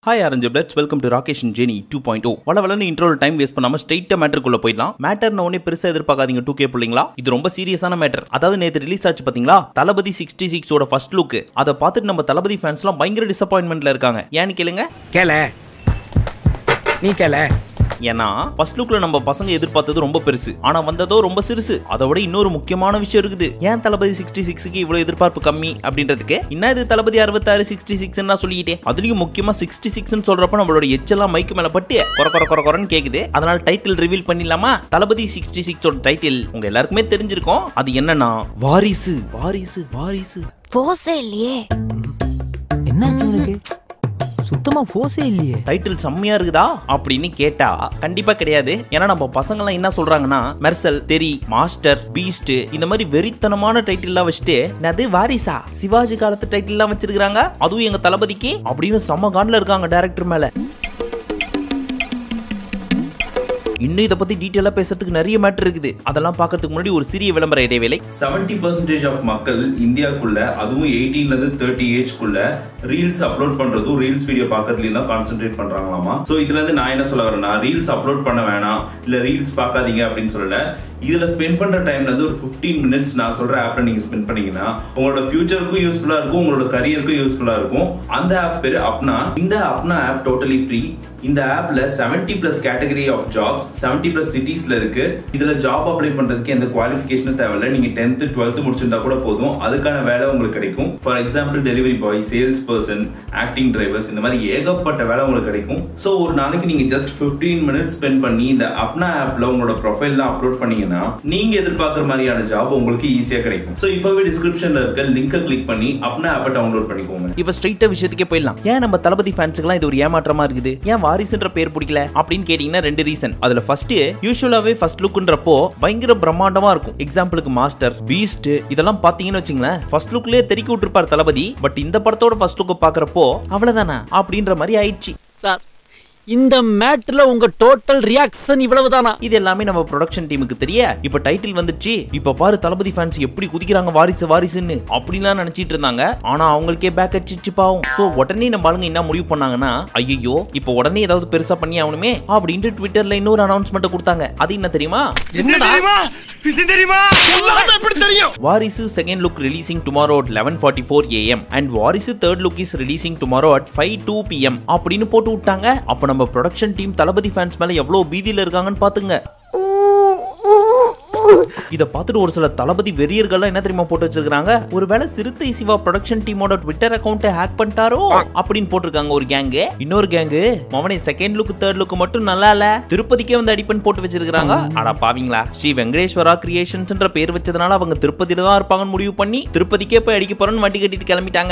hi அரஞ்சு பிளட்ஸ் welcome to Rakesh Jenny two point O வள வளன்னு இன்ட்ரோல டைம் வேஸ்ட் பண்ணாம ஸ்ட்ரைட்டா மேட்டருக்குள்ள போயிடலாம் மேட்டர்னு ஒன்னே பெருசா எதிர்பார்க்காதீங்க டூ கே பிள்ளைங்களா இது ரொம்ப சீரியஸான மேட்டர் அதாவது நேற்று ரிலீஸ் ஆச்சு பாத்தீங்களா தளபதி சிக்ஸ்டி சிக்ஸோட ஃபர்ஸ்ட் லுக் அதை பார்த்துட்டு நம்ம தளபதி ஃபேன்ஸ்லாம் பயங்கர டிசப்பாயின்மெண்ட்ல இருக்காங்க ஏன்னு கேளுங்க கேள நீ கேள ஏன்னா ஃபர்ஸ்ட் லுக்ல நம்ம பசங்க எதிர்பார்த்தது ரொம்ப பெருசு ஆனா வந்ததோ ரொம்ப சிறுசு அதை விட இன்னொரு முக்கியமான விஷயம் இருக்குது ஏன் தளபதி சிக்ஸ்டி சிக்ஸ்க்கு இவ்வளவு எதிர்பார்ப்பு கம்மி அப்படின்றதுக்கு என்ன இது தளபதி அறுபத்தாறு சிக்ஸ்டி சிக்ஸ் சொல்லிட்டே அதுலயும் முக்கியமா சிக்ஸ்டி சிக்ஸ் சொல்றப்ப நம்மளோட எச்செல்லாம் மைக்கு மேல பட்டு கொர கொர கொர கொரன்னு கேக்குது அதனால டைட்டில் ரிவீல் பண்ணிடலாமா தளபதி சிக்ஸ்டி சிக்ஸோட டைட்டில் உங்க எல்லாருக்குமே தெரிஞ்சிருக்கும் அது என்னன்னா வாரிசு வாரிசு வாரிசு ஃபோர்ஸே இல்லையே என்னாச்சு உனக்கு சுத்தமா ஃபோர்ஸே இல்லையே டைட்டில் செம்மையா இருக்குதா அப்படின்னு கேட்டா கண்டிப்பா கிடையாது ஏன்னா நம்ம பசங்க எல்லாம் என்ன சொல்றாங்கன்னா மெர்சல் தெரி மாஸ்டர் பீஸ்ட் இந்த மாதிரி வெறித்தனமான டைட்டில் எல்லாம் வச்சுட்டு அது வாரிசா சிவாஜி காலத்து டைட்டில் எல்லாம் வச்சிருக்காங்க அதுவும் எங்க தளபதிக்கு அப்படின்னு செம்ம கான்ல இருக்காங்க டைரக்டர் மேல இன்னும் இதை பத்தி டீட்டெயிலா பேசுறதுக்கு நிறைய மேட்டர் இருக்குது அதெல்லாம் பார்க்கறதுக்கு முன்னாடி ஒரு சிறிய விளம்பர இடைவேளை செவன்டி பர்சன்டேஜ் ஆஃப் மக்கள் இந்தியாக்குள்ள அதுவும் எயிட்டீன்ல இருந்து தேர்ட்டி ஏஜ்க்குள்ள ரீல்ஸ் அப்லோட் பண்றதும் ரீல்ஸ் வீடியோ பார்க்கறதுலயும் தான் கான்சென்ட்ரேட் பண்றாங்களாமா சோ இதுல இருந்து நான் என்ன சொல்ல வரேன்னா ரீல்ஸ் அப்லோட் பண்ண வேணாம் இல்ல ரீல்ஸ் பார்க்காதீங்க அப்படின்னு சொல்லல இதுல ஸ்பெண்ட் பண்ற டைம்ல இருந்து ஒரு 15 மினிட்ஸ் நான் சொல்ற ஆப்ல நீங்க ஸ்பெண்ட் பண்ணீங்கன்னா உங்களோட ஃபியூச்சருக்கும் யூஸ்ஃபுல்லா இருக்கும் உங்களோட கரியருக்கும் யூஸ்ஃபுல்லா இருக்கும் அந்த ஆப் பேரு அப்னா இந்த அப்னா ஆப் டோட்டலி ஃப்ரீ இந்த ஆப்ல 70 plus category of jobs 70 plus சிட்டிஸ்ல இருக்கு இதுல ஜாப் அப்ளை பண்றதுக்கு எந்த குவாலிஃபிகேஷனும் தேவையில்ல நீங்க 10th 12th முடிச்சிருந்தா கூட போதும் அதுக்கான வேலை உங்களுக்கு கிடைக்கும் for example delivery boy sales person acting drivers இந்த மாதிரி ஏகப்பட்ட வேலை உங்களுக்கு கிடைக்கும் ஸோ ஒரு நாளைக்கு நீங்க ஜஸ்ட் 15 மினிட்ஸ் ஸ்பெண்ட் பண்ணி இந்த அப்னா ஆப்ல உங்களோட ப்ரொஃபைல்லாம் அப்லோட் பண்ணீங்கன்னா நீங்க எதிர்பார்க்குற மாதிரியான ஜாப் உங்களுக்கு ஈஸியா கிடைக்கும் ஸோ இப்பவே டிஸ்கிரிப்ஷன்ல இருக்க லிங்கை கிளிக் பண்ணி அப்னா ஆப்பை டவுன்லோட் பண்ணிக்கோங்க இப்ப ஸ்ட்ரைட்டா விஷயத்துக்கே போயிடலாம் ஏன் நம்ம தளபதி ஃபேன்ஸுக்குலாம் இது ஒரு ஏமாற்றமா இருக்குது ஏன் வாரிசுன்ற பேர் பிடிக்கல அப்படின்னு கேட்டீங்கன்னா ரெண்டு ரீசன் அதுல ஃபர்ஸ்ட் யூஸ்வலாவே ஃபர்ஸ்ட் லுக்ன்றப்போ பயங்கர பிரம்மாண்டமா இருக்கும் எக்ஸாம்பிளுக்கு மாஸ்டர் பீஸ்ட் இதெல்லாம் பாத்தீங்கன்னு வச்சுங்களேன் ஃபர்ஸ்ட் லுக்லயே தெறிக்கி விட்டுருப்பார் தளபதி பட் இந்த படத்தோட ஃபர்ஸ்ட் லுக் பாக்குறப்போ அவ்வளவுதானா அப்படின்ற மாதிரி ஆயிடுச்சு சார் இந்த மேட்ல உங்க டோட்டல் ரியாக்ஷன் இவ்வளவுதானா இது எல்லாமே நம்ம ப்ரொடக்ஷன் டீமுக்கு தெரிய இப்ப டைட்டில் வந்துச்சு இப்ப பாரு தளபதி ஃபேன்ஸ் எப்படி குதிக்கிறாங்க வாரிசு வாரிசுன்னு அப்படிலாம் நினைச்சிட்டு இருந்தாங்க ஆனா அவங்களுக்கே பேக் அடிச்சிச்சு பாவம் சோ உடனே நம்ம ஆளுங்க என்ன முடிவு பண்ணாங்கன்னா ஐயோ இப்ப உடனே ஏதாவது பெருசா பண்ணி ஆகணுமே அப்படின்ட்டு ட்விட்டர்ல இன்னொரு அனௌன்ஸ்மெண்ட் கொடுத்தாங்க அது என்ன தெரியுமா Varisu second look releasing tomorrow at eleven forty four AM and Varisu third look is releasing tomorrow at five two PM அப்படின்னு போட்டு விட்டாங்க அப்ப நம்ம ப்ரொடக்ஷன் டீம் தளபதி ஃபேன்ஸ் மேல எவ்வளவு பீதியில இருக்காங்கன்னு பாத்துங்க இத பார்த்துட்டு ஒரு சில தளபதி வெறியர்கள்லாம் என்ன தெரியுமா போட்டு வச்சிருக்காங்க ஒருவேளை சிறுத்தை சிவா ப்ரொடக்ஷன் டீமோட ட்விட்டர் அக்கௌண்ட்டை ஹேக் பண்ணிட்டாரோ அப்படின்னு போட்டிருக்காங்க ஒரு கேங்கு இன்னொரு கேங்கு மவனே செகண்ட் லுக் தேர்ட் லுக் மட்டும் நல்லா இல்ல திருப்பதிக்கே வந்து அடிப்பன் போட்டு வச்சிருக்காங்க அட பாவீங்களா ஸ்ரீ வெங்கடேஸ்வரா கிரியேஷன்ஸ்ன்ற பேர் வச்சதுனால அவங்க திருப்பதியில தான் இருப்பாங்கன்னு முடிவு பண்ணி திருப்பதிக்கே போய் அடிக்க போறோம்னு வண்டி கட்டிட்டு கிளம்பிட்டாங்க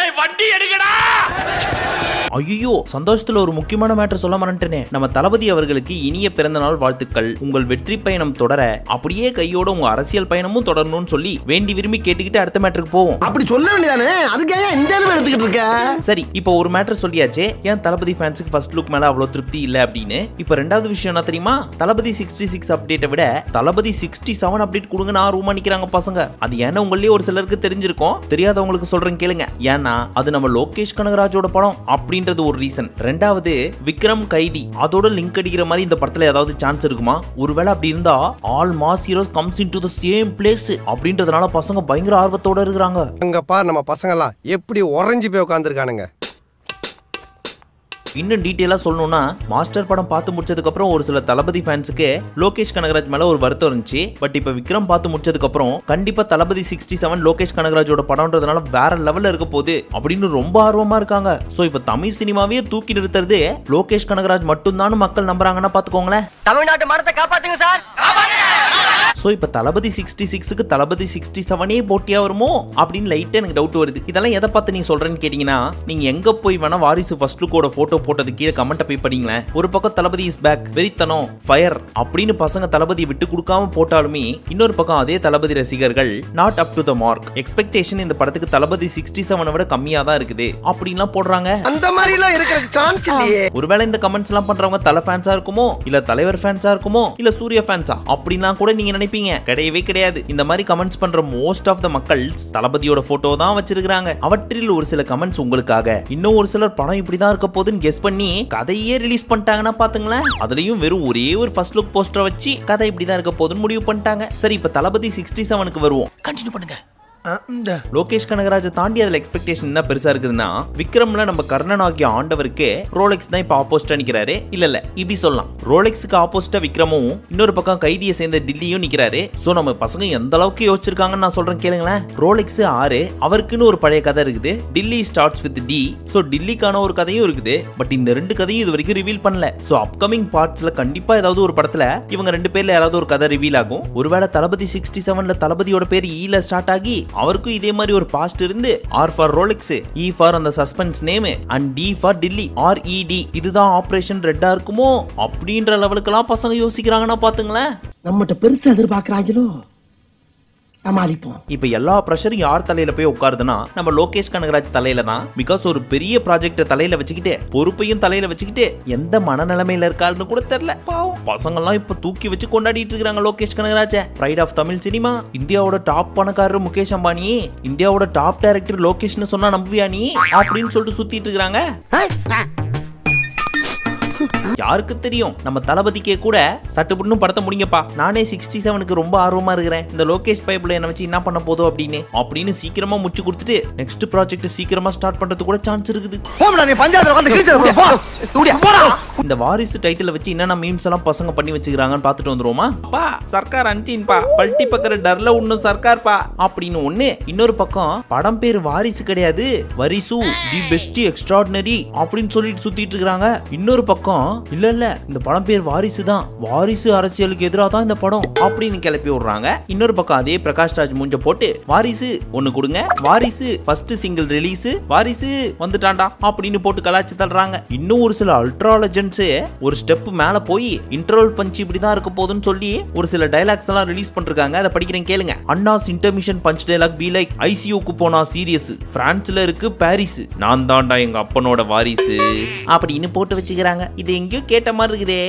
ஐயோ சந்தோஷத்துல ஒரு முக்கியமான மேட்டர் சொல்ல மறந்துட்டேனே நம்ம தளபதி அவர்களுக்கு இனிய பிறந்த நாள் வாழ்த்துக்கள் உங்கள் வெற்றி பயணம் தொடர அப்படியே கையோட உங்க அரசியல் பயணமும் தொடரணும்னு சொல்லி வேண்டி விரும்பி கேட்டுக்கிட்டு அடுத்த மேட்டருக்கு போவோம் அப்படி சொல்ல வேண்டியதானே அதுக்கு ஏன் இந்த அளவு எடுத்துக்கிட்டு இருக்க சரி இப்போ ஒரு மேட்டர் சொல்லியாச்சே ஏன் தளபதி ஃபேன்ஸுக்கு ஃபர்ஸ்ட் லுக் மேல அவ்வளவு திருப்தி இல்ல அப்படின்னு இப்போ ரெண்டாவது விஷயம் என்ன தெரியுமா தளபதி சிக்ஸ்டி சிக்ஸ் அப்டேட்டை விட தளபதி சிக்ஸ்டி செவன் அப்டேட் கொடுங்க நான் ரூமா நிக்கிறாங்க பசங்க அது ஏன்னா உங்களே ஒரு சிலருக்கு தெரிஞ்சிருக்கும் தெரியாதவங்களுக்கு சொல்றேன் கேளுங்க ஏன்னா அது நம்ம லோகேஷ் கனகராஜோட படம் அப்படின்றது ஒரு ரீசன் ரெண்டாவது விக்ரம் கைதி அதோட லிங்க் அடிக்கிற மாதிரி இந்த படத்துல ஏதாவது சான்ஸ் இருக்குமா ஒருவேளை அப்படி இருந்தா all mass heroes comes in to the same place அப்படின்றதுனால பசங்க பயங்கர ஆர்வத்தோட இருக்கிறாங்க அங்க பார் நம்ம பசங்கெல்லாம் எப்படி உறைஞ்சு போய் உட்காந்துருக்கானுங்க இன்னும் டீட்டெயிலாக சொல்லணும்னா மாஸ்டர் படம் பார்த்து முடிச்சதுக்கு அப்புறம் ஒரு சில தளபதி ஃபேன்ஸுக்கு லோகேஷ் கனகராஜ் மேல ஒரு வருத்தம் இருந்துச்சு பட் இப்போ விக்ரம் பார்த்து முடிச்சதுக்கு அப்புறம் கண்டிப்பா தளபதி சிக்ஸ்டி செவன் லோகேஷ் கனகராஜோட படம்ன்றதுனால வேற லெவல்ல இருக்க போகுது அப்படின்னு ரொம்ப ஆர்வமா இருக்காங்க ஸோ இப்போ தமிழ் சினிமாவே தூக்கி நிறுத்துறது லோகேஷ் கனகராஜ் மட்டும்தான் மக்கள் நம்புறாங்கன்னா பாத்துக்கோங்களேன் தமிழ்நாட்டு மரத்தை காப்பாத்துங்க சார் ஸோ இப்போ தளபதி சிக்ஸ்டி சிக்ஸுக்கு தளபதி சிக்ஸ்டி செவனே போட்டியா வருமோ அப்படின்னு லைட்டாக எனக்கு டவுட் வருது இதெல்லாம் எதை பார்த்து நீ சொல்றேன்னு கேட்டிங்கன்னா நீங்க எங்க போய் வேணா வாரிசு ஃபர்ஸ்ட் லுக்கோட போட்டோ போட்டது கீழே கமெண்ட்டை போய் படிங்களேன் ஒரு பக்கம் தளபதி இஸ் பேக் வெறித்தனம் ஃபயர் அப்படின்னு பசங்க தளபதி விட்டு கொடுக்காம போட்டாலுமே இன்னொரு பக்கம் அதே தளபதி ரசிகர்கள் not up to the mark expectation இந்த படத்துக்கு தளபதி சிக்ஸ்டி செவனை விட கம்மியா தான் இருக்குது அப்படின்லாம் போடுறாங்க அந்த மாதிரி எல்லாம் இருக்கிறதுக்கு சான்ஸ் இல்லையே ஒருவேளை இந்த கமெண்ட்ஸ் எல்லாம் பண்றவங்க தலை ஃபேன்ஸா இருக்குமோ இல்ல தலைவர் ஃபேன்ஸா இருக்குமோ இல்ல சூர்யா ஃபேன்ஸா அப்படின்லாம் கூட நீங்க நினைப்பீங்க நினைப்பீங்க கிடையவே கிடையாது இந்த மாதிரி கமெண்ட்ஸ் பண்ற மோஸ்ட் ஆஃப் த மக்கள் தளபதியோட போட்டோ தான் வச்சிருக்காங்க அவற்றில் ஒரு சில கமெண்ட்ஸ் உங்களுக்காக இன்னும் ஒரு சிலர் படம் இப்படிதான் இருக்க போகுதுன்னு கெஸ் பண்ணி கதையே ரிலீஸ் பண்ணிட்டாங்கன்னா பாத்துங்களேன் அதுலயும் வெறும் ஒரே ஒரு ஃபர்ஸ்ட் லுக் போஸ்டர் வச்சு கதை இப்படிதான் இருக்க போகுதுன்னு முடிவு பண்ணிட்டாங்க சரி இப்ப தளபதி சிக்ஸ்டி செவனுக்கு வருவோம் கண்டினியூ பண்ணுங்க லோகேஷ் கனகராஜை தாண்டி அதுல எக்ஸ்பெக்டேஷன் என்ன பெருசா இருக்குதுன்னா விக்ரம்ல நம்ம கர்ணன் ஆகிய ஆண்டவருக்கு ரோலெக்ஸ் தான் இப்ப ஆப்போசிட்டா நிக்கிறாரு இல்ல இல்ல இப்படி சொல்லலாம் ரோலெக்ஸுக்கு ஆப்போசிட்டா விக்ரமும் இன்னொரு பக்கம் கைதியை சேர்ந்த டில்லியும் நிக்கிறாரு சோ நம்ம பசங்க எந்த அளவுக்கு யோசிச்சிருக்காங்கன்னு நான் சொல்றேன் கேளுங்களேன் ரோலெக்ஸ் ஆறு அவருக்குன்னு ஒரு பழைய கதை இருக்குது Dilli starts with D so டில்லிக்கான ஒரு கதையும் இருக்குது பட் இந்த ரெண்டு கதையும் இது வரைக்கும் ரிவீல் பண்ணல சோ அப்கமிங் பார்ட்ஸ்ல கண்டிப்பா ஏதாவது ஒரு படத்துல இவங்க ரெண்டு பேர்ல யாராவது ஒரு கதை ரிவீல் ஆகும் ஒருவேளை தளபதி சிக்ஸ்டி செவன்ல தளபதியோட பேர் ஈல ஸ்டார்ட் ஆகி அவருக்கும் இதே மாதிரி ஒரு பாஸ்ட் இருந்து R for Rolex E for அந்த suspense name and D for Dilli R E D இதுதான் ஆபரேஷன் ரெட்டா இருக்குமோ அப்படின்ற லெவலுக்கெல்லாம் பசங்க யோசிக்கிறாங்கன்னா பாத்துங்களேன் நம்மகிட்ட பெருசா எதிர்பார்க்கறாங்களோ சமாளிப்போம் இப்ப எல்லா ப்ரெஷரும் யார் தலையில போய் உட்காருதுன்னா நம்ம லோகேஷ் கனகராஜ் தலையில தான் பிகாஸ் ஒரு பெரிய ப்ராஜெக்ட தலையில வச்சுக்கிட்டு பொறுப்பையும் தலையில வச்சுக்கிட்டு எந்த மனநிலைமையில இருக்காருன்னு கூட தெரியல பாவம் பசங்கெல்லாம் இப்ப தூக்கி வச்சு கொண்டாடிட்டு இருக்காங்க லோகேஷ் கனகராஜ பிரைட் ஆஃப் தமிழ் சினிமா இந்தியாவோட டாப் பணக்காரர் முகேஷ் அம்பானி இந்தியாவோட டாப் டைரக்டர் லோகேஷ்னு சொன்னா நம்புவியா நீ அப்படின்னு சொல்லிட்டு சுத்திட்டு இருக்காங்க யாருக்கு தெரியும் நம்ம தளபதிக்கே கூட சட்டுப்புட்டு படத்தை முடிங்கப்பா நானே சிக்ஸ்டி செவனுக்கு ரொம்ப ஆர்வமா இருக்கிறேன் இந்த லோகேஷ் பைப்ல என்ன வச்சு என்ன பண்ண போதோ அப்படின்னு அப்படின்னு சீக்கிரமா முடிச்சு கொடுத்துட்டு நெக்ஸ்ட் ப்ராஜெக்ட் சீக்கிரமா ஸ்டார்ட் பண்றது கூட சான்ஸ் இருக்குது போம்டா நீ பஞ்சாயத்துல வந்து கிழிச்சு போ தூடியா போடா இந்த வாரிசு டைட்டில் வச்சு என்னென்ன மீம்ஸ் எல்லாம் பசங்க பண்ணி வச்சுக்கிறாங்கன்னு பார்த்துட்டு வந்துருவோமா பா சர்க்கார் அன்சின்பா பல்ட்டி பக்கற டர்ல ஒன்னும் சர்க்கார் பா அப்படின்னு ஒண்ணு இன்னொரு பக்கம் படம் பேர் வாரிசு கிடையாது வரிசு தி பெஸ்ட் எக்ஸ்ட்ராடினரி அப்படின்னு சொல்லிட்டு சுத்திட்டு இருக்காங்க இன்னொரு பக்கம் இல்ல இல்ல இந்த படம் பேர் வாரிசு தான் வாரிசு அரசியலுக்கு எதிராக தான் இந்த படம் அப்படின்னு கிளப்பி விடுறாங்க இன்னொரு பக்கம் அதே பிரகாஷ் ராஜ் மூஞ்ச போட்டு வாரிசு ஒன்னு கொடுங்க வாரிசு ஃபர்ஸ்ட் சிங்கிள் ரிலீஸ் வாரிசு வந்துட்டான்டா அப்படின்னு போட்டு கலாச்சி தள்ளுறாங்க இன்னும் ஒரு சில அல்ட்ரா லெஜெண்ட்ஸ் ஒரு ஸ்டெப் மேல போய் இன்டர்வல் பஞ்ச் இப்படி தான் இருக்க போகுதுன்னு சொல்லி ஒரு சில டைலாக்ஸ் எல்லாம் ரிலீஸ் பண்ணிருக்காங்க அதை படிக்கிறேன் கேளுங்க அண்ணாஸ் intermission punch dialogue be like ஐசியூக்கு போனா சீரியஸ் பிரான்ஸ்ல இருக்கு பாரிஸ் நான் தான்டா எங்க அப்பனோட வாரிசு அப்படின்னு போட்டு வச்சுக்கிறாங்க இது எங்கேயோ கேட்ட மாதிரி இருக்குதே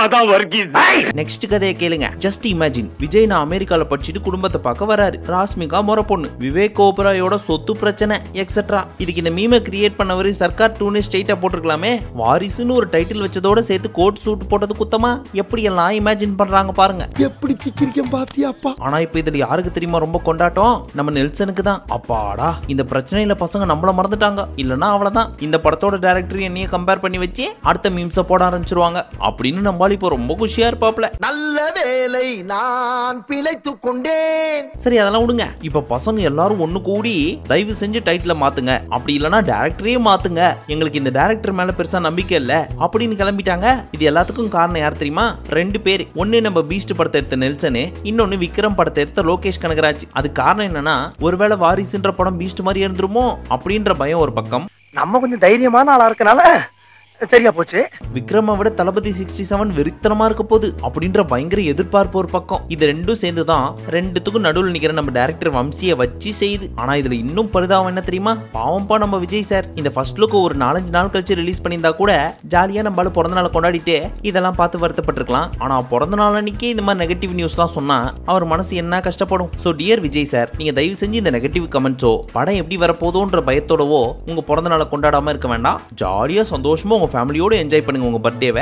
நெக்ஸ்ட் கதையை கேளுங்க ஜஸ்ட் இமேஜின் விஜய் நான் அமெரிக்கால படிச்சுட்டு குடும்பத்தை பார்க்க வராரு ராஸ்மிகா முறை பொண்ணு விவேக் ஓபராயோட சொத்து பிரச்சனை எக்ஸெட்ரா இதுக்கு இந்த மீமை கிரியேட் பண்ணவரு சர்க்கார் டூனு ஸ்ட்ரெயிட்டா போட்டிருக்கலாமே வாரிசுன்னு ஒரு டைட்டில் வச்சதோட சேர்த்து கோட் சூட் போட்டது குத்தமா எப்படி எல்லாம் இமேஜின் பண்றாங்க பாருங்க எப்படி சிக்கிரிக்கம் பாத்தியாப்பா ஆனா இப்ப இதுல யாருக்கு தெரியுமா ரொம்ப கொண்டாட்டம் நம்ம நெல்சனுக்கு தான் அப்பாடா இந்த பிரச்சனையில பசங்க நம்மள மறந்துட்டாங்க இல்லனா அவ்வளவுதான் இந்த படத்தோட டைரக்டர் என்னைய கம்பேர் பண்ணி வச்சு அடுத்த மீம்ஸ போட ஆரம்பிச்சிருவாங்க அப்படின்னு நம்மளால இப்போ ரொம்ப குஷியா இருப்பாப்ல நல்ல வேலை நான் பிழைத்துக் கொண்டேன் சரி அதெல்லாம் விடுங்க இப்ப பசங்க எல்லாரும் ஒண்ணு கூடி தயவு செஞ்சு டைட்டில மாத்துங்க அப்படி இல்லனா டேரக்டரே மாத்துங்க எங்களுக்கு இந்த டேரக்டர் மேல பெருசா நம்பிக்கை இல்ல அப்படின்னு கிளம்பிட்டாங்க இது எல்லாத்துக்கும் காரணம் யார் தெரியுமா ரெண்டு பேர் ஒண்ணு நம்ம பீஸ்ட் படத்தை எடுத்த நெல்சனு இன்னொன்னு விக்ரம் படத்தை எடுத்த லோகேஷ் கனகராஜ் அது காரணம் என்னன்னா ஒருவேளை வாரிசுன்ற படம் பீஸ்ட் மாதிரி இருந்துருமோ அப்படின்ற பயம் ஒரு பக்கம் நம்ம கொஞ்சம் தைரியமான ஆளா இருக்கனால சரியா போச்சு விக்ரமை விட தளபதி சிக்ஸ்டி செவன் வெறித்தனமா இருக்க போகுது அப்படின்ற பயங்கர எதிர்பார்ப்பு ஒரு பக்கம் இது ரெண்டும் சேர்ந்து தான் ரெண்டுத்துக்கும் நடுவில் நிக்கிற நம்ம டேரக்டர் வம்சியை வச்சு செய்யுது ஆனா இதுல இன்னும் பரிதாபம் என்ன தெரியுமா பாவம்பா நம்ம விஜய் சார் இந்த ஃபர்ஸ்ட் லுக் ஒரு நாலஞ்சு நாள் கழிச்சு ரிலீஸ் பண்ணியிருந்தா கூட ஜாலியா நம்மளால பிறந்த நாளை கொண்டாடிட்டு இதெல்லாம் பார்த்து வருத்தப்பட்டிருக்கலாம் ஆனா பிறந்த நாள் அன்னைக்கே இந்த மாதிரி நெகட்டிவ் நியூஸ்லாம் சொன்னா அவர் மனசு என்ன கஷ்டப்படும் ஸோ டியர் விஜய் சார் நீங்க தயவு செஞ்சு இந்த நெகட்டிவ் கமெண்ட்ஸோ படம் எப்படி வரப்போதோன்ற பயத்தோடவோ உங்க பிறந்த நாளை கொண்டாடாம இருக்க வேண்டாம் ஜாலியா சந்தோஷமா உங்க ஃபேமிலியோட என்ஜாய் பண்ணுங்க உங்க பர்த்டேவை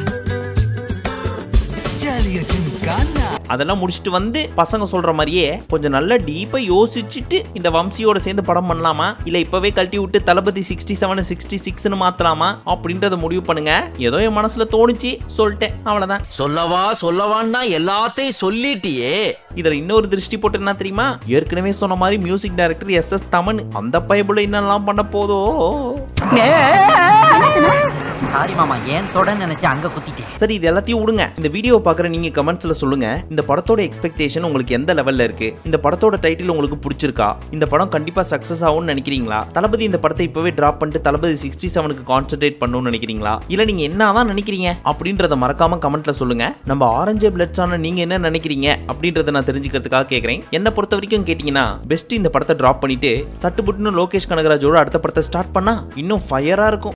அதெல்லாம் முடிச்சுட்டு வந்து பசங்க சொல்ற மாதிரியே கொஞ்சம் நல்லா டீப்பா யோசிச்சுட்டு இந்த வம்சியோட சேர்ந்து படம் பண்ணலாமா இல்ல இப்பவே கழட்டி விட்டு தளபதி சிக்ஸ்டி செவன் சிக்ஸ்டி சிக்ஸ்னு மாத்தலாமா அப்படின்றத முடிவு பண்ணுங்க ஏதோ என் மனசுல தோணுச்சு சொல்லிட்டேன் அவ்வளவுதான் சொல்லவா சொல்லவான்னா எல்லாத்தையும் சொல்லிட்டியே இதுல இன்னொரு திருஷ்டி போட்டு என்ன தெரியுமா ஏற்கனவே சொன்ன மாதிரி music director S S Thaman அந்த பைபிள் என்னெல்லாம் பண்ண போதோ சாரி மாமா ஏன் தொட நினைச்சு அங்க குத்திட்டேன் சரி இது எல்லாத்தையும் விடுங்க இந்த வீடியோ பாக்குற நீங்க கமெண்ட்ஸ்ல சொல்லுங்க இந்த படத்தோட எக்ஸ்பெக்டேஷன் உங்களுக்கு எந்த லெவல்ல இருக்கு இந்த படத்தோட டைட்டில் உங்களுக்கு பிடிச்சிருக்கா இந்த படம் கண்டிப்பா சக்சஸ் ஆகும்னு நினைக்கிறீங்களா தளபதி இந்த படத்தை இப்பவே டிராப் பண்ணிட்டு தளபதி சிக்ஸ்டி செவனுக்கு கான்சென்ட்ரேட் பண்ணணும்னு நினைக்கிறீங்களா இல்ல நீங்க என்னதான் நினைக்கிறீங்க அப்படின்றத மறக்காம கமெண்ட்ல சொல்லுங்க நம்ம ஆரஞ்சு பிளட்ஸான நீங்க என்ன நினைக்கிறீங்க அப்படின்றத நான் தெரிஞ்சுக்கிறதுக்காக கேக்குறேன் என்ன பொறுத்த வரைக்கும் கேட்டீங்கன்னா பெஸ்ட் இந்த படத்தை டிராப் பண்ணிட்டு சட்டுப்புட்டுன்னு லோகேஷ் கனகராஜோட அடுத்த படத்தை ஸ்டார்ட் பண்ணா இன்னும் ஃபயரா இருக்கும்